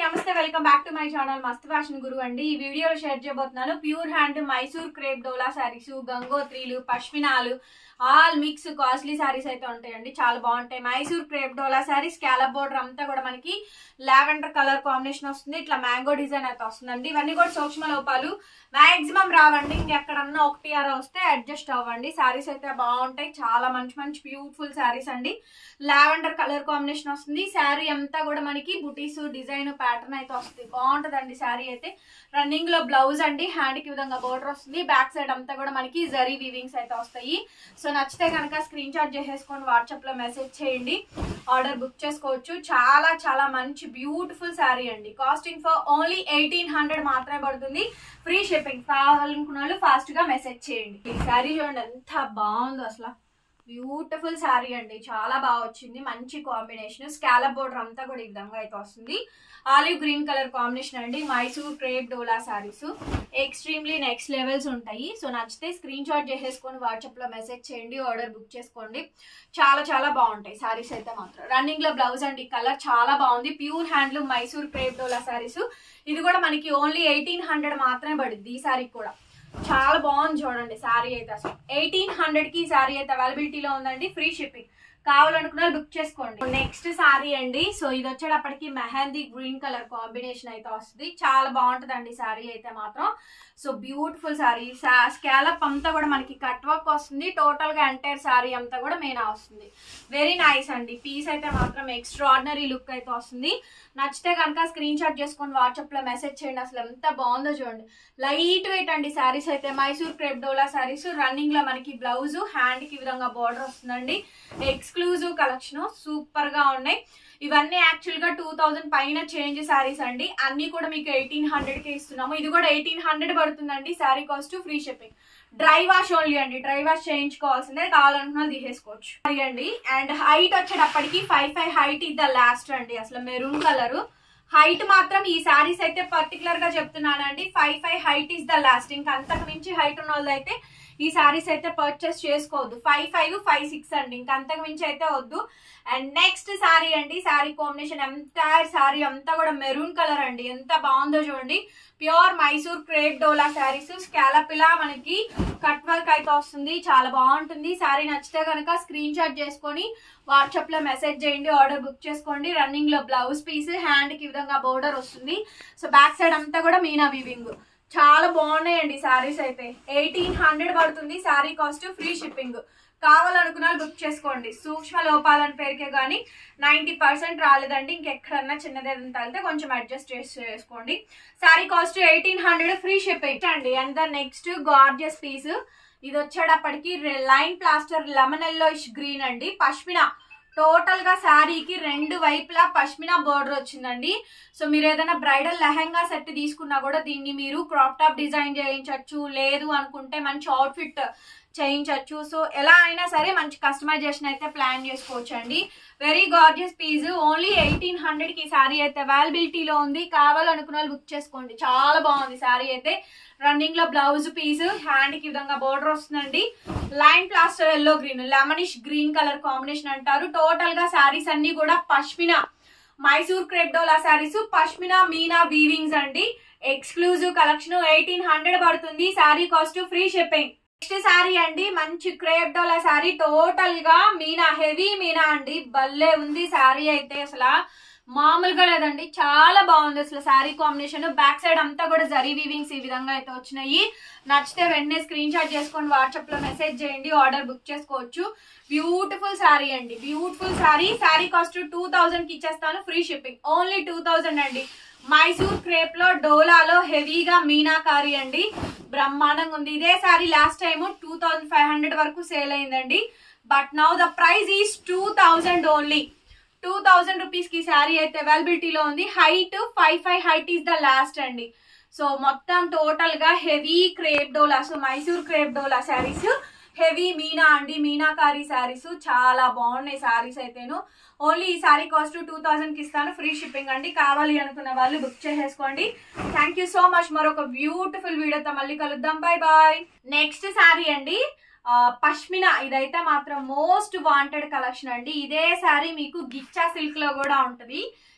నమస్తే welcome back to my channel Mast fashion guru అండి ఈ వీడియోలో షేర్ చేయబోతున్నాను pure hand Mysore crepe dola saris గంగోత్రీలు పష్మినాలు ఆల్ మిక్స్ కాస్ట్లీ శారీస్ అయితే ఉంటాయండి చాలా బాగుంటాయి Mysore crepe dola saris scallop border అంతా కూడా మనకి లావెండర్ కలర్ కాంబినేషన్ వస్తుంది ఇట్లా మ్యాంగో డిజైన్ అయితే వస్తుందండి ఇవన్నీ కూడా సూక్ష్మ లోపాలు మాక్సిమం రావండి ఇంకెక్కడన్నా ఒకటి అర వస్తే అడ్జస్ట్ అవ్వండి శారీస్ అయితే బాగుంటాయి చాలా మంచి మంచి బ్యూటిఫుల్ శారీస్ అండి లావెండర్ కలర్ కాంబినేషన్ వస్తుంది శారీ అంతా కూడా మనకి బుటీస్ డిజైన్ ప్యాటర్న్ అయితే వస్తుంది బాగుంటదండి శారీ అయితే రన్నింగ్ లో బ్లౌజ్ అండి హ్యాండ్ కి విధంగా బోర్డర్ వస్తుంది బ్యాక్ సైడ్ అంతా కూడా మనకి జరీ వీవింగ్స్ అయితే వస్తాయి సో నచ్చితే కనుక స్క్రీన్ షాట్ చేసేసుకొని వాట్సాప్ లో మెసేజ్ చేయండి ఆర్డర్ బుక్ చేసుకోవచ్చు చాలా చాలా మంచి బ్యూటిఫుల్ శారీ అండి costing for only eighteen hundred మాత్రమే పడుతుంది ఫ్రీ షిప్పింగ్ కావాలనుకున్న వాళ్ళు ఫాస్ట్ గా మెసేజ్ చేయండి ఈ శారీ చూడండి ఎంత బాగుందో అసలు బ్యూటిఫుల్ శారీ అండి చాలా బాగా వచ్చింది మంచి కాంబినేషన్ స్కాలప్ బోర్డర్ అంతా కూడా ఈ విధంగా అయితే వస్తుంది ఆలివ్ గ్రీన్ కలర్ కాంబినేషన్ అండి Mysore crepe dola saris extremely next levels ఉంటాయి సో నచ్చితే స్క్రీన్ షాట్ చేసేసుకొని వాట్సాప్ లో మెసేజ్ చేయండి ఆర్డర్ బుక్ చేసుకోండి చాలా చాలా బాగుంటాయి శారీస్ అయితే మాత్రం రన్నింగ్ లో బ్లౌజ్ అండి కలర్ చాలా బాగుంది pure handloom Mysore crepe dola saris ఇది కూడా మనకి ఓన్లీ ఎయిటీన్ హండ్రెడ్ మాత్రమే పడుద్ది ఈ శారీ కూడా చాలా బాగుంది చూడండి శారీ అయితే అసలు ఎయిటీన్ హండ్రెడ్ కి శారీ అయితే అవైలబిలిటీలో ఉందండి ఫ్రీ షిప్పింగ్ కావాలనుకున్న బుక్ చేసుకోండి నెక్స్ట్ శారీ అండి సో ఇది వచ్చేటప్పటికి మెహందీ గ్రీన్ కలర్ కాంబినేషన్ అయితే వస్తుంది చాలా బాగుంటుందండి శారీ అయితే మాత్రం సో బ్యూటిఫుల్ శారీ స్కాలప్ అంతా కూడా మనకి కట్ వర్క్ వస్తుంది టోటల్ గా ఎంటైర్ శారీ అంతా కూడా మెయిన్ వస్తుంది వెరీ నైస్ అండి పీస్ అయితే మాత్రం ఎక్స్ట్రాడినరీ లుక్ అయితే వస్తుంది నచ్చితే కనుక స్క్రీన్ షాట్ చేసుకొని వాట్సాప్ లో మెసేజ్ చేయండి అసలు ఎంత బాగుందో చూడండి లైట్ వెయిట్ అండి శారీస్ అయితే మైసూర్ క్రేప్ డోలా శారీస్ రన్నింగ్ లో మనకి బ్లౌజ్ హ్యాండ్ కి విధంగా బార్డర్ వస్తుందండి ఎక్స్క్లూజివ్ కలెక్షన్ సూపర్ గా ఉన్నాయి ఇవన్నీ యాక్చువల్ గా టూ థౌజండ్ పైన చేంజ్ శారీస్ అండి అన్ని కూడా మీకు ఎయిటీన్ హండ్రెడ్ కి ఇస్తున్నాము ఇది కూడా ఎయిటీన్ హండ్రెడ్ పడుతుందండి sari cost free shipping dry wash only అండి డ్రై వాష్ చేయించుకోవాల్సిందే కావాలనుకున్నా తీసేసుకోవచ్చు అది అండి అండ్ హైట్ వచ్చేటప్పటికి five five height is the last అండి అసలు మెరూన్ కలర్ హైట్ మాత్రం ఈ శారీస్ అయితే పర్టికులర్ గా చెప్తున్నానండి five five height is the last ఇంకా అంతకు మించి హైట్ ఉన్న వాళ్ళైతే ఈ శారీస్ అయితే పర్చేస్ చేసుకోవద్దు ఫైవ్ ఫైవ్ ఫైవ్ సిక్స్ అండి ఇంకా అంతకు మించి అయితే వద్దు అండ్ నెక్స్ట్ శారీ అండి శారీ కాంబినేషన్ ఎంటైర్ శారీ అంతా కూడా మెరూన్ కలర్ అండి ఎంత బాగుందో చూడండి ప్యూర్ మైసూర్ క్రేప్ డోలా శారీస్ స్కాలపిలా మనకి కట్ వర్క్ అయితే వస్తుంది చాలా బాగుంటుంది శారీ నచ్చితే కనుక స్క్రీన్ షాట్ చేసుకొని వాట్సాప్ లో మెసేజ్ చేయండి ఆర్డర్ బుక్ చేసుకోండి రన్నింగ్ లో బ్లౌజ్ పీస్ హ్యాండ్ కి విధంగా బోర్డర్ వస్తుంది సో బ్యాక్ సైడ్ అంతా కూడా మీనా వీవింగ్ చాలా బాగున్నాయండి శారీస్ అయితే ఎయిటీన్ హండ్రెడ్ పడుతుంది శారీ కాస్ట్ ఫ్రీ షిప్పింగ్ కావాలనుకున్న బుక్ చేసుకోండి సూక్ష్మ లోపాలని పేరుకే కానీ నైంటీ పర్సెంట్ రాలేదండి ఇంకెక్కడన్నా చిన్నది ఏదైనా తగిలితే కొంచెం అడ్జస్ట్ చేసి చేసుకోండి sari cost eighteen hundred free shipping అండి and the next gorgeous piece ఇది వచ్చేటప్పటికి line plaster lemon yellowish green అండి పష్మినా టోటల్ గా శారీకి రెండు వైపులా పష్మినా బోర్డర్ వచ్చిందండి సో మీరు ఏదైనా బ్రైడల్ లెహంగా సెట్ తీసుకున్నా కూడా దీన్ని మీరు క్రాప్ టాప్ డిజైన్ చేయించవచ్చు లేదు అనుకుంటే మంచి అవుట్ఫిట్ చేయించవచ్చు సో ఎలా అయినా సరే మంచి కస్టమైజేషన్ అయితే ప్లాన్ చేసుకోవచ్చు అండి very gorgeous piece only eighteen hundred కి శారీ అయితే అవైలబిలిటీలో ఉంది కావాలనుకున్న వాళ్ళు బుక్ చేసుకోండి చాలా బాగుంది శారీ అయితే రన్నింగ్ లో బ్లౌజ్ పీస్ హ్యాండ్ కి విధంగా బోర్డర్ వస్తుందండి line plaster yellow green lemonish green colour combination అంటారు టోటల్ గా శారీస్ అన్ని కూడా పష్మినా మైసూర్ క్రేప్ డోలా శారీస్ పష్మినా మీనా వీవింగ్స్ అండి ఎక్స్క్లూజివ్ కలెక్షన్ ఎయిటీన్ హండ్రెడ్ పడుతుంది sari cost free shipping next sari అండి మంచి క్రేప్ డోలా శారీ టోటల్ గా మీనా హెవీ మీనా అండి భలే ఉంది శారీ అయితే అసలు మామూలుగా లేదండి చాలా బాగుంది అసలు శారీ కాంబినేషన్ బ్యాక్ సైడ్ అంతా కూడా జరీ వీవింగ్స్ ఈ విధంగా అయితే వచ్చినాయి నచ్చితే వెంటనే స్క్రీన్ షాట్ చేసుకొని వాట్సాప్ లో మెసేజ్ చేయండి ఆర్డర్ బుక్ చేసుకోవచ్చు బ్యూటిఫుల్ శారీ అండి beautiful sari sari cost two thousand కి ఇచ్చేస్తాను free shipping only two thousand అండి మైసూర్ క్రేప్ లో డోలాలో హెవీగా మీనాకారి అండి బ్రహ్మాండంగా ఉంది ఇదే sari last time two thousand five hundred వరకు సేల్ అయిందండి but now the price is two thousand only two thousand rupees కి శారీ అయితే అవైలబిలిటీలో ఉంది height five five height is the last అండి సో మొత్తం టోటల్ గా heavy crepe dola so Mysore crepe dola saris heavy meena అండి మీనాకారి శారీస్ చాలా బాగున్నాయి శారీస్ అయితేను ఓన్లీ ఈ శారీ కాస్ట్ టూ థౌసండ్ కి ఇస్తాను ఫ్రీ షిప్పింగ్ అండి కావాలి అనుకున్న వాళ్ళు బుక్ చేసేసుకోండి థ్యాంక్ యూ సో మచ్ మరొక బ్యూటిఫుల్ వీడియోతో మళ్ళీ కలుద్దాం బాయ్ బాయ్ నెక్స్ట్ శారీ అండి ఆ, పష్మినా ఇదైతే మాత్రం మోస్ట్ వాంటెడ్ కలెక్షన్ అండి ఇదే శారీ మీకు గిచ్చా సిల్క్ లో కూడా ఉంటది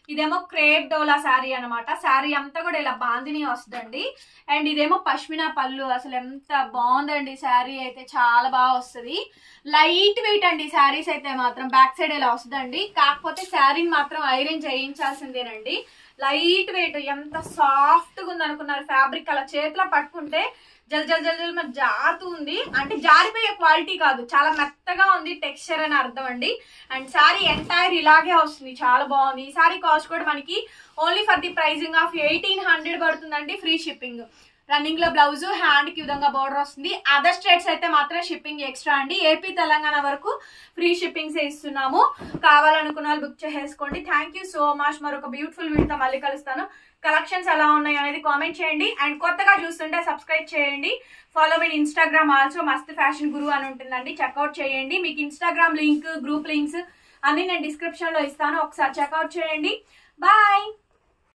ఇదేమో క్రేప్ డోలా శారీ అనమాట శారీ అంతా కూడా ఇలా బాందిని వస్తుందండి అండ్ ఇదేమో పష్మినా పళ్ళు అసలు ఎంత బాగుందండి శారీ అయితే చాలా బాగా వస్తుంది లైట్ వెయిట్ అండి శారీస్ అయితే మాత్రం బ్యాక్ సైడ్ ఇలా వస్తుందండి కాకపోతే శారీని మాత్రం ఐరన్ చేయించాల్సిందేనండి లైట్ వెయిట్ ఎంత సాఫ్ట్ గా ఉంది అనుకున్నారు ఫ్యాబ్రిక్ అలా చేతిలో పట్టుకుంటే జల్ జల్ జల్ జల్ మరి జారుతూ ఉంది అంటే జారిపోయే క్వాలిటీ కాదు చాలా మెత్తగా ఉంది టెక్స్చర్ అని అర్థం అండి అండ్ సారీ ఎంటైర్ ఇలాగే వస్తుంది చాలా బాగుంది ఈ సారీ కాస్ట్ కూడా మనకి only for the pricing of eighteen hundred పడుతుందండి ఫ్రీ షిప్పింగ్ రన్నింగ్ లో బ్లౌజ్ హ్యాండ్ కి విధంగా బోర్డర్ వస్తుంది అదర్ స్టేట్స్ అయితే మాత్రం షిప్పింగ్ ఎక్స్ట్రా అండి ఏపీ తెలంగాణ వరకు ఫ్రీ షిప్పింగ్స్ ఇస్తున్నాము కావాలనుకున్న వాళ్ళు బుక్ చేసేసుకోండి థ్యాంక్ యూ సో మచ్ మరొక బ్యూటిఫుల్ వీడియోతో మళ్ళీ కలుస్తాను కలెక్షన్స్ ఎలా ఉన్నాయి అనేది కామెంట్ చేయండి అండ్ కొత్తగా చూస్తుంటే సబ్స్క్రైబ్ చేయండి ఫాలో మీ Instagram also Mast fashion Guru అని ఉంటుందండి చెక్అవుట్ చేయండి మీకు ఇన్స్టాగ్రామ్ లింక్ గ్రూప్ లింక్స్ అన్ని నేను డిస్క్రిప్షన్ లో ఇస్తాను ఒకసారి చెక్అవుట్ చేయండి బాయ్